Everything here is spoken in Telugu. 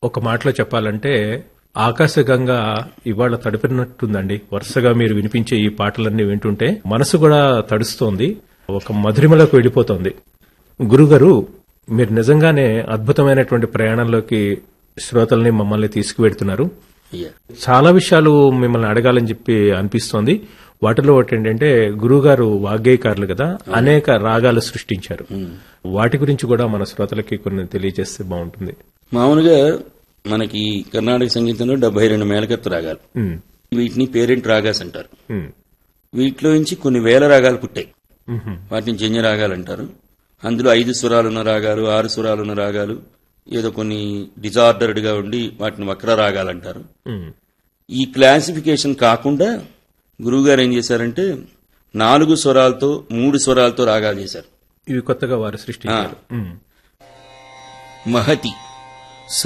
ఒక మాటలో చెప్పాలంటే ఆకాశగంగా ఇవాళ తడిపినట్టుందండి వరుసగా మీరు వినిపించే ఈ పాటలన్నీ వింటుంటే మనసు కూడా తడుస్తోంది ఒక మధురిమలోకి వెళ్ళిపోతోంది గురుగారు మీరు నిజంగానే అద్భుతమైనటువంటి ప్రయాణంలోకి శ్రోతల్ని మమ్మల్ని తీసుకువెడుతున్నారు అయ్యా చాలా విషయాలు మిమ్మల్ని అడగాలని చెప్పి అనిపిస్తోంది వాటిలో ఒకటి ఏంటంటే గురువుగారు వాగ్గేయకారులు కదా అనేక రాగాలు సృష్టించారు వాటి గురించి కూడా మన శ్రోతలకి కొన్ని తెలియజేస్తే బాగుంటుంది మామూలుగా మనకి కర్ణాటక సంగీతంలో డెబ్బై రెండు మేళకత్తు రాగాలు ఉమ్, వీటిని పేరెంట్ రాగాస్ అంటారు ఉమ్, వీటిలో నుంచి కొన్ని వేల రాగాలు పుట్టాయి ఉమ్హు, వాటిని జన్య రాగాలు అంటారు అందులో ఐదు స్వరాలున్న రాగాలు ఆరు స్వరాలున్న రాగాలు ఏదో కొన్ని డిజార్డర్డ్ గా ఉండి వాటిని వక్ర రాగాలు అంటారు ఉమ్, ఈ క్లాసిఫికేషన్ కాకుండా గురువుగారు ఏం చేశారంటే నాలుగు స్వరాలతో మూడు స్వరాలతో రాగాలు చేశారు ఇవి కొత్తగా వారు సృష్టించారు ఉమ్, మహతి